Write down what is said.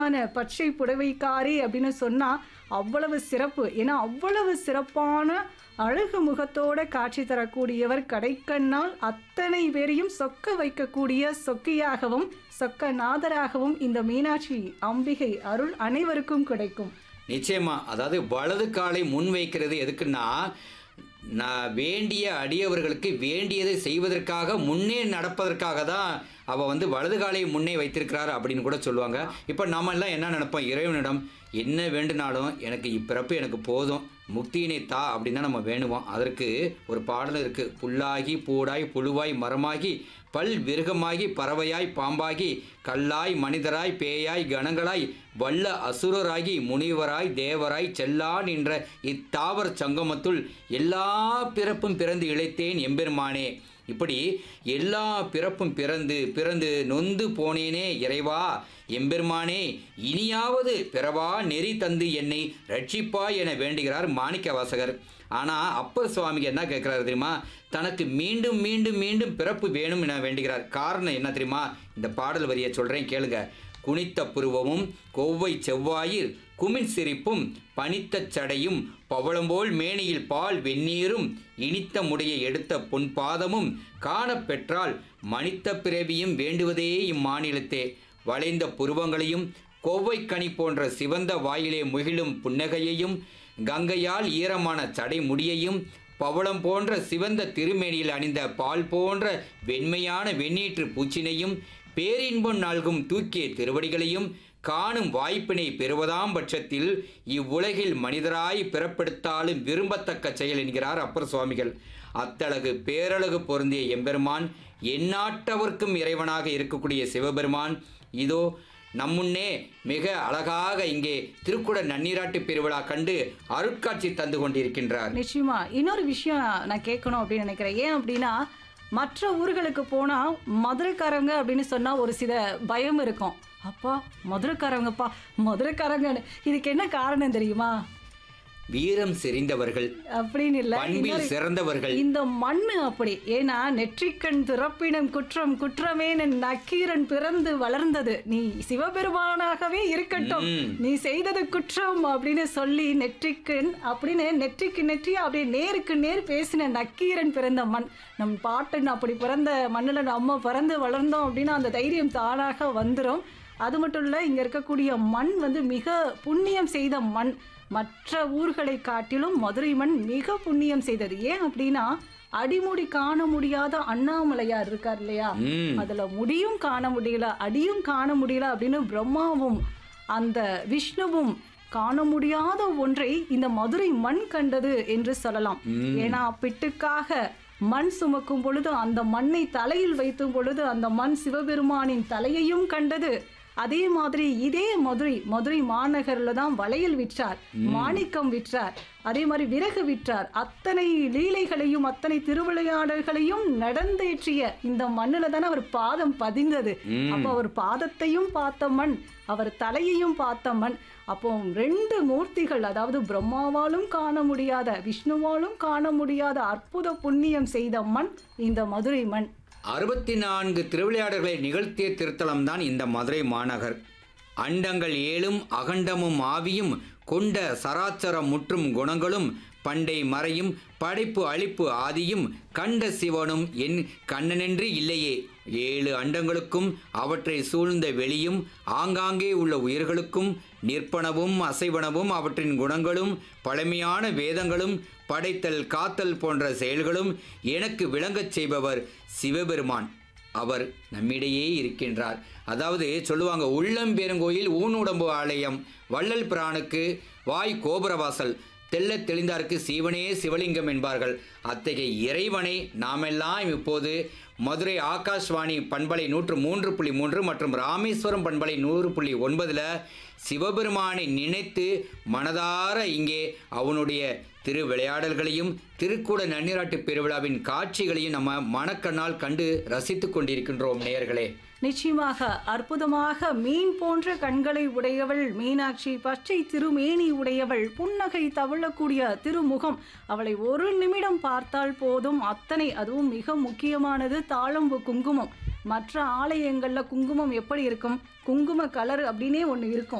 ஆன பச்சை புடவைக்காரி அப்படின்னு சொன்னா அவ்வளவு சிறப்பு ஏன்னா அவ்வளவு சிறப்பான அழகு முகத்தோட காட்சி தரக்கூடியவர் கடைக்கண்ணால் அத்தனை பேரையும் சொக்க வைக்கக்கூடிய சொக்கியாகவும் சொக்க நாதராகவும் இந்த மீனாட்சி அம்பிகை அருள் அனைவருக்கும் கிடைக்கும் நிச்சயமா அதாவது வலது காலை முன் வைக்கிறது எதுக்குன்னா நான் வேண்டிய அடியவர்களுக்கு வேண்டியதை செய்வதற்காக முன்னே நடப்பதற்காக தான் அவ வந்து வலது காலை முன்னே வைத்திருக்கிறார் அப்படின்னு கூட சொல்லுவாங்க இப்போ நாம எல்லாம் என்ன நினைப்போம் இறைவனிடம் என்ன வேண்டுனாலும் எனக்கு இப்பிறப்பு எனக்கு போதும் முக்தியினை தா அப்படின்னு தான் நம்ம வேணுவோம் அதற்கு ஒரு பாடல் இருக்கு புல்லாகி பூடாய் புழுவாய் மரமாகி பல் விருகமாகி பறவையாய் பாம்பாகி கல்லாய் மனிதராய் பேயாய் கணங்களாய் வல்ல அசுரராகி முனிவராய் தேவராய் செல்லான் என்ற இத்தாவர சங்கமத்துள் எல்லா பிறப்பும் பிறந்து இழைத்தேன் எம்பெருமானே இப்படி எல்லா பிறப்பும் பிறந்து பிறந்து நொந்து போனேனே இறைவா எம்பெருமானே இனியாவது பிறவா நெறி தந்து என்னை ரட்சிப்பா என வேண்டுகிறார் மாணிக்க வாசகர் ஆனால் அப்பர் சுவாமிக்கு என்ன கேட்குறாரு தெரியுமா தனக்கு மீண்டும் மீண்டும் மீண்டும் பிறப்பு வேணும் என வேண்டுகிறார் காரணம் என்ன தெரியுமா இந்த பாடல் வரியை சொல்கிறேன் கேளுங்க குனித்த புருவமும் கொவ்வை செவ்வாயில் குமிழ் சிரிப்பும் பனித்த சடையும் பவளம்போல் மேனியில் பால் வெந்நீரும் இனித்த முடைய எடுத்த பொன் பாதமும் காணப் பெற்றால் மனித்த பிறவியும் வேண்டுவதே இம்மாநிலத்தே வளைந்த புருவங்களையும் கொவ்வைக்கனி போன்ற சிவந்த வாயிலே முகிலும் புன்னகையையும் கங்கையால் ஈரமான சடை முடியையும் பவளம் போன்ற சிவந்த திருமேனியில் அணிந்த பால் போன்ற வெண்மையான வெண்ணீற்று பூச்சினையும் பேரின்பம் நல்கும் தூக்கிய திருவடிகளையும் காணும் வாய்ப்பினை பெறுவதாம் பட்சத்தில் இவ்வுலகில் மனிதராய் பிறப்பெடுத்தாலும் விரும்பத்தக்க செயல் என்கிறார் அப்பர் சுவாமிகள் அத்தழகு பேரழகு பொருந்திய எம்பெருமான் எந்நாட்டவர்க்கும் இறைவனாக இருக்கக்கூடிய சிவபெருமான் இதோ நம்முன்னே மிக அழகாக இங்கே திருக்குட நன்னீராட்டு பெருவிழா கண்டு அருட்காட்சி தந்து கொண்டிருக்கின்றார் நிச்சயமா இன்னொரு விஷயம் நான் கேட்கணும் அப்படின்னு நினைக்கிறேன் ஏன் அப்படின்னா மற்ற ஊர்களுக்கு போனா மதுரைக்காரங்க அப்படின்னு சொன்னா ஒரு சில பயம் இருக்கும் அப்பா மதுரைக்காரங்கப்பா மதுரைக்காரங்க இதுக்கு என்ன காரணம் தெரியுமா வீரம் செறிந்தவர்கள் அப்படின்னு இல்ல பண்பில் இன்னொரு- சிறந்தவர்கள் இந்த மண்ணு அப்படி ஏன்னா நெற்றிக்கண் துறப்பினம் குற்றம் குற்றமே நக்கீரன் பிறந்து வளர்ந்தது நீ சிவபெருமானாகவே இருக்கட்டும் ம். நீ செய்தது குற்றம் அப்படின்னு சொல்லி நெற்றிக்கண் அப்படின்னு நெற்றிக்கு நெற்றி அப்படியே நேருக்கு நேர் பேசின நக்கீரன் பிறந்த மண் நம் பாட்டன் அப்படி பிறந்த மண்ணில் நம்ம பிறந்து வளர்ந்தோம் அப்படின்னா அந்த தைரியம் தானாக வந்துடும் அது மட்டும் இல்லை இங்கே இருக்கக்கூடிய மண் வந்து மிக புண்ணியம் செய்த மண் மற்ற ஊர்களை காட்டிலும் மதுரை மண் மிக புண்ணியம் செய்தது ஏன் அப்படின்னா அடிமுடி காண முடியாத அண்ணாமலையார் இருக்கார் இல்லையா ம் அதுல முடியும் காண முடியல அடியும் காண முடியல அப்படின்னு பிரம்மாவும் அந்த விஷ்ணுவும் காண முடியாத ஒன்றை இந்த மதுரை மண் கண்டது என்று சொல்லலாம் ம். ஏன்னா பிட்டுக்காக மண் சுமக்கும் பொழுது அந்த மண்ணை தலையில் வைத்தும் பொழுது அந்த மண் சிவபெருமானின் தலையையும் கண்டது அதே மாதிரி இதே மதுரை மதுரை மாநகர்ல தான் வளையல் விற்றார் மாணிக்கம் விற்றார் அதே மாதிரி விறகு விற்றார் அத்தனை லீலைகளையும் அத்தனை திருவிளையாடல்களையும் நடந்தேற்றிய இந்த மண்ணுல தானே அவர் பாதம் பதிந்தது ம். அப்போ அவர் பாதத்தையும் பார்த்த மண் அவர் தலையையும் பார்த்த மண் அப்போ ரெண்டு மூர்த்திகள் அதாவது பிரம்மாவாலும் காண முடியாத விஷ்ணுவாலும் காண முடியாத அற்புத புண்ணியம் செய்த மண் இந்த மதுரை மண் அறுபத்தி நான்கு திருவிளையாடல்களை நிகழ்த்திய திருத்தலம்தான் இந்த மதுரை மாநகர் அண்டங்கள் ஏழும் அகண்டமும் ஆவியும் கொண்ட சராச்சரம் முற்றும் குணங்களும் பண்டை மறையும் படைப்பு அழிப்பு ஆதியும் கண்ட சிவனும் என் கண்ணனென்று இல்லையே ஏழு அண்டங்களுக்கும் அவற்றை சூழ்ந்த வெளியும் ஆங்காங்கே உள்ள உயிர்களுக்கும் நிற்பனவும் அசைவனவும் அவற்றின் குணங்களும் பழமையான வேதங்களும் படைத்தல் காத்தல் போன்ற செயல்களும் எனக்கு விளங்கச் செய்பவர் சிவபெருமான் அவர் நம்மிடையே இருக்கின்றார் அதாவது சொல்லுவாங்க உள்ளம் பெருங்கோயில் ஊனுடம்பு ஆலயம் வள்ளல் பிரானுக்கு வாய் கோபுரவாசல் தெல்ல தெளிந்தாருக்கு சிவனே சிவலிங்கம் என்பார்கள் அத்தகைய இறைவனை நாமெல்லாம் இப்போது மதுரை ஆகாஷ்வாணி பண்பலை நூற்று மூன்று புள்ளி மூன்று மற்றும் ராமேஸ்வரம் பண்பலை நூறு புள்ளி ஒன்பதில் சிவபெருமானை நினைத்து மனதார இங்கே அவனுடைய திரு விளையாடல்களையும் திருக்கூட நன்னீராட்டு பெருவிழாவின் காட்சிகளையும் நம்ம மனக்கண்ணால் கண்டு ரசித்துக் கொண்டிருக்கின்றோம் நேயர்களே நிச்சயமாக அற்புதமாக மீன் போன்ற கண்களை உடையவள் மீனாட்சி பச்சை திருமேனி உடையவள் புன்னகை தவழக்கூடிய திருமுகம் அவளை ஒரு நிமிடம் பார்த்தால் போதும் அத்தனை அதுவும் மிக முக்கியமானது தாழம்பு குங்குமம் மற்ற ஆலயங்கள்ல குங்குமம் எப்படி இருக்கும் குங்கும கலர் அப்படின்னே ஒன்று இருக்கும்